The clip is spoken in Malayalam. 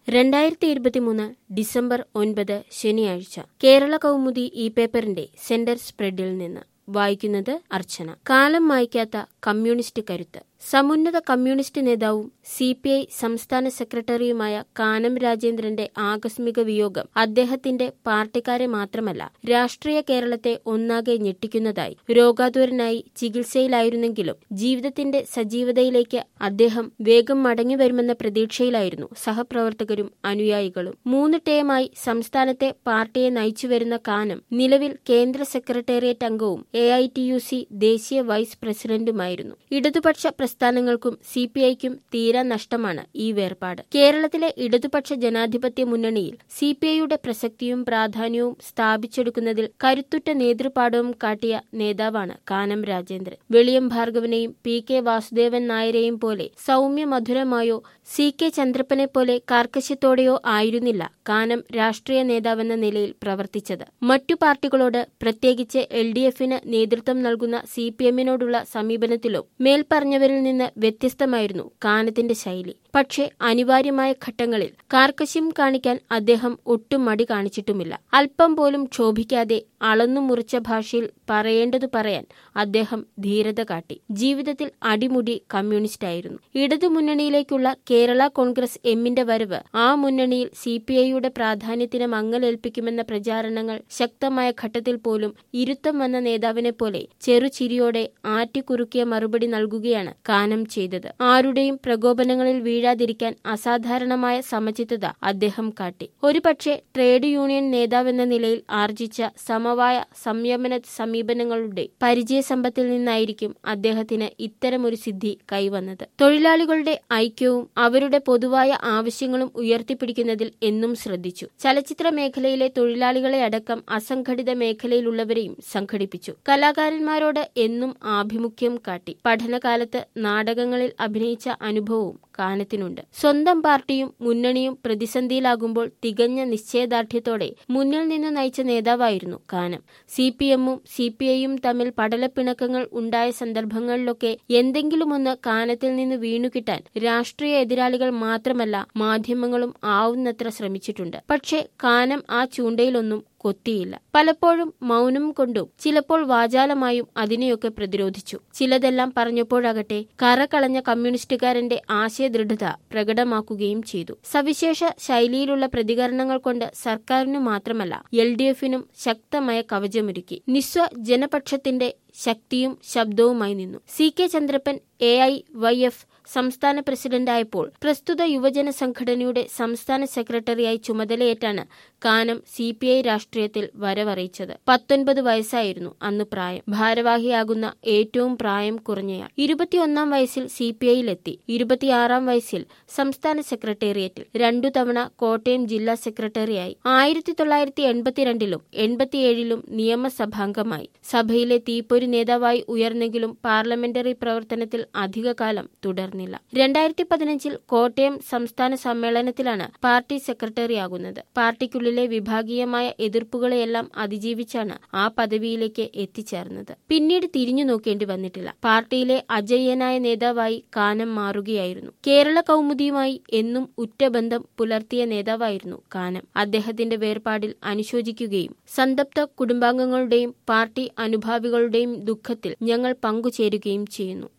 രണ്ടായിരത്തി ഇരുപത്തിമൂന്ന് ഡിസംബർ ഒൻപത് ശനിയാഴ്ച കേരള കൗമുദി ഈ പേപ്പറിന്റെ സെന്റർ സ്പ്രെഡിൽ നിന്ന് വായിക്കുന്നത് അർച്ചന കാലം മായ്ക്കാത്ത കമ്മ്യൂണിസ്റ്റ് കരുത്ത് സമുന്നത കമ്മ്യൂണിസ്റ്റ് നേതാവും സി പി ഐ സംസ്ഥാന സെക്രട്ടറിയുമായ കാനം രാജേന്ദ്രന്റെ ആകസ്മിക വിയോഗം അദ്ദേഹത്തിന്റെ പാർട്ടിക്കാരെ മാത്രമല്ല രാഷ്ട്രീയ കേരളത്തെ ഒന്നാകെ ഞെട്ടിക്കുന്നതായി രോഗാതുരനായി ചികിത്സയിലായിരുന്നെങ്കിലും ജീവിതത്തിന്റെ സജീവതയിലേക്ക് അദ്ദേഹം വേഗം മടങ്ങിവരുമെന്ന പ്രതീക്ഷയിലായിരുന്നു സഹപ്രവർത്തകരും അനുയായികളും മൂന്ന് ടേമായി സംസ്ഥാനത്തെ പാർട്ടിയെ നയിച്ചുവരുന്ന കാനം നിലവിൽ കേന്ദ്ര സെക്രട്ടേറിയറ്റ് അംഗവും A I T U C ദേശീയ വൈസ് പ്രസിഡന്റുമായിരുന്നു ഇടതുപക്ഷ പ്രസ്ഥാനങ്ങൾക്കും സി പി ഐക്കും തീരാ നഷ്ടമാണ് ഈ വേർപാട് കേരളത്തിലെ ഇടതുപക്ഷ ജനാധിപത്യ മുന്നണിയിൽ സി പി ഐയുടെ പ്രസക്തിയും പ്രാധാന്യവും സ്ഥാപിച്ചെടുക്കുന്നതിൽ കരുത്തുറ്റ നേതൃപാഠവും കാട്ടിയ നേതാവാണ് കാനം രാജേന്ദ്രൻ വെളിയം ഭാർഗവനെയും പി കെ വാസുദേവൻ നായരെയും പോലെ സൗമ്യ മധുരമായോ സി കെ ചന്ദ്രപ്പനെ പോലെ കാർക്കശ്യത്തോടെയോ ആയിരുന്നില്ല കാനം രാഷ്ട്രീയ നേതാവെന്ന നിലയിൽ പ്രവർത്തിച്ചത് മറ്റു പാർട്ടികളോട് പ്രത്യേകിച്ച് എൽ ഡി എഫിന് നേതൃത്വം നൽകുന്ന സി പി എമ്മിനോടുള്ള സമീപനത്തിലും മേൽപ്പറഞ്ഞവരിൽ നിന്ന് വ്യത്യസ്തമായിരുന്നു കാനത്തിന്റെ ശൈലി പക്ഷേ അനിവാര്യമായ ഘട്ടങ്ങളിൽ കാർക്കശ്യം കാണിക്കാൻ അദ്ദേഹം ഒട്ടും മടി കാണിച്ചിട്ടുമില്ല അല്പം പോലും ക്ഷോഭിക്കാതെ അളന്നു മുറിച്ച ഭാഷയിൽ പറയേണ്ടതു പറയാൻ അദ്ദേഹം ധീരത കാട്ടി ജീവിതത്തിൽ അടിമുടി കമ്മ്യൂണിസ്റ്റായിരുന്നു ഇടതുമുന്നണിയിലേക്കുള്ള കേരള കോൺഗ്രസ് എമ്മിന്റെ വരവ് ആ മുന്നണിയിൽ സി പി ഐയുടെ പ്രാധാന്യത്തിന് മങ്ങലേൽപ്പിക്കുമെന്ന പ്രചാരണങ്ങൾ ശക്തമായ ഘട്ടത്തിൽ പോലും ഇരുത്തം വന്ന നേതാവിനെ പോലെ ചെറുചിരിയോടെ ആറ്റിക്കുറുക്കിയ മറുപടി നൽകുകയാണ് കാനം ചെയ്തത് ആരുടെയും പ്രകോപനങ്ങളിൽ വീഴാതിരിക്കാൻ അസാധാരണമായ സമചിത്തത അദ്ദേഹം കാട്ടി ഒരുപക്ഷെ ട്രേഡ് യൂണിയൻ നേതാവെന്ന നിലയിൽ ആർജിച്ച സമവായ സംയമന സമീപനങ്ങളുടെ പരിചയസമ്പത്തിൽ നിന്നായിരിക്കും അദ്ദേഹത്തിന് ഇത്തരമൊരു സിദ്ധി കൈവന്നത് തൊഴിലാളികളുടെ ഐക്യവും അവരുടെ പൊതുവായ ആവശ്യങ്ങളും ഉയർത്തിപ്പിടിക്കുന്നതിൽ എന്നും ശ്രദ്ധിച്ചു ചലച്ചിത്ര മേഖലയിലെ തൊഴിലാളികളെ അടക്കം അസംഘടിത മേഖലയിലുള്ളവരെയും സംഘടിപ്പിച്ചു കലാകാരന്മാരോട് എന്നും ആഭിമുഖ്യം കാട്ടി പഠനകാലത്ത് നാടകങ്ങളിൽ അഭിനയിച്ച അനുഭവവും കാനത്തിനുണ്ട് സ്വന്തം പാർട്ടിയും മുന്നണിയും പ്രതിസന്ധിയിലാകുമ്പോൾ തികഞ്ഞ നിശ്ചയദാർഢ്യത്തോടെ മുന്നിൽ നിന്ന് നയിച്ച നേതാവായിരുന്നു കാനം സി പി എമ്മും സി പി ഐയും തമ്മിൽ പടലപ്പിണക്കങ്ങൾ ഉണ്ടായ സന്ദർഭങ്ങളിലൊക്കെ എന്തെങ്കിലുമൊന്ന് കാനത്തിൽ നിന്ന് വീണുകിട്ടാൻ രാഷ്ട്രീയ എതിരാളികൾ മാത്രമല്ല മാധ്യമങ്ങളും ആവുന്നത്ര ശ്രമിച്ചിട്ടുണ്ട് പക്ഷേ കാനം ആ ചൂണ്ടയിലൊന്നും കൊത്തിയില്ല പലപ്പോഴും മൗനം കൊണ്ടും ചിലപ്പോൾ വാചാലമായും അതിനെയൊക്കെ പ്രതിരോധിച്ചു ചിലതെല്ലാം പറഞ്ഞപ്പോഴാകട്ടെ കറകളഞ്ഞ കമ്മ്യൂണിസ്റ്റുകാരന്റെ ആശയദൃഢത പ്രകടമാക്കുകയും ചെയ്തു സവിശേഷ ശൈലിയിലുള്ള പ്രതികരണങ്ങൾ കൊണ്ട് സർക്കാരിനു മാത്രമല്ല എൽ ഡി എഫിനും ശക്തമായ കവചമൊരുക്കി നിസ്വ ജനപക്ഷത്തിന്റെ ശക്തിയും ശബ്ദവുമായി നിന്നു C K Chandrappan A I Y F സംസ്ഥാന പ്രസിഡന്റായപ്പോൾ പ്രസ്തുത യുവജന സംഘടനയുടെ സംസ്ഥാന സെക്രട്ടറിയായി ചുമതലയേറ്റാണ് കാനം സി പി ഐ രാഷ്ട്രീയത്തിൽ വരവറിയിച്ചത് പത്തൊൻപത് വയസ്സായിരുന്നു അന്ന് പ്രായം ഭാരവാഹിയാകുന്ന ഏറ്റവും പ്രായം കുറഞ്ഞയാൾ ഇരുപത്തിയൊന്നാം വയസ്സിൽ സി പി ഐയിലെത്തി ഇരുപത്തിയാറാം വയസ്സിൽ സംസ്ഥാന സെക്രട്ടേറിയറ്റിൽ രണ്ടു തവണ കോട്ടയം ജില്ലാ സെക്രട്ടറിയായി ആയിരത്തി തൊള്ളായിരത്തി എൺപത്തിരണ്ടിലും എൺപത്തിയേഴിലും നിയമസഭാംഗമായി സഭയിലെ തീപ്പൊരി നേതാവായി ഉയർന്നെങ്കിലും പാർലമെന്ററി പ്രവർത്തനത്തിൽ അധികകാലം തുടർന്നില്ല രണ്ടായിരത്തി പതിനഞ്ചിൽ കോട്ടയം സംസ്ഥാന സമ്മേളനത്തിലാണ് പാർട്ടി സെക്രട്ടറിയാകുന്നത് പാർട്ടിക്കുള്ളിലെ വിഭാഗീയമായ എതിർപ്പുകളെയെല്ലാം അതിജീവിച്ചാണ് ആ പദവിയിലേക്ക് എത്തിച്ചേർന്നത് പിന്നീട് തിരിഞ്ഞു നോക്കേണ്ടി വന്നിട്ടില്ല പാർട്ടിയിലെ അജയ്യനായ നേതാവായി കാനം മാറുകയായിരുന്നു കേരള കൗമുദിയുമായി എന്നും ഉറ്റബന്ധം പുലർത്തിയ നേതാവായിരുന്നു കാനം അദ്ദേഹത്തിന്റെ വേർപാടിൽ അനുശോചിക്കുകയും സന്തപ്ത കുടുംബാംഗങ്ങളുടെയും പാർട്ടി അനുഭാവികളുടെയും ദുഃഖത്തിൽ ഞങ്ങൾ പങ്കുചേരുകയും ചെയ്യുന്നു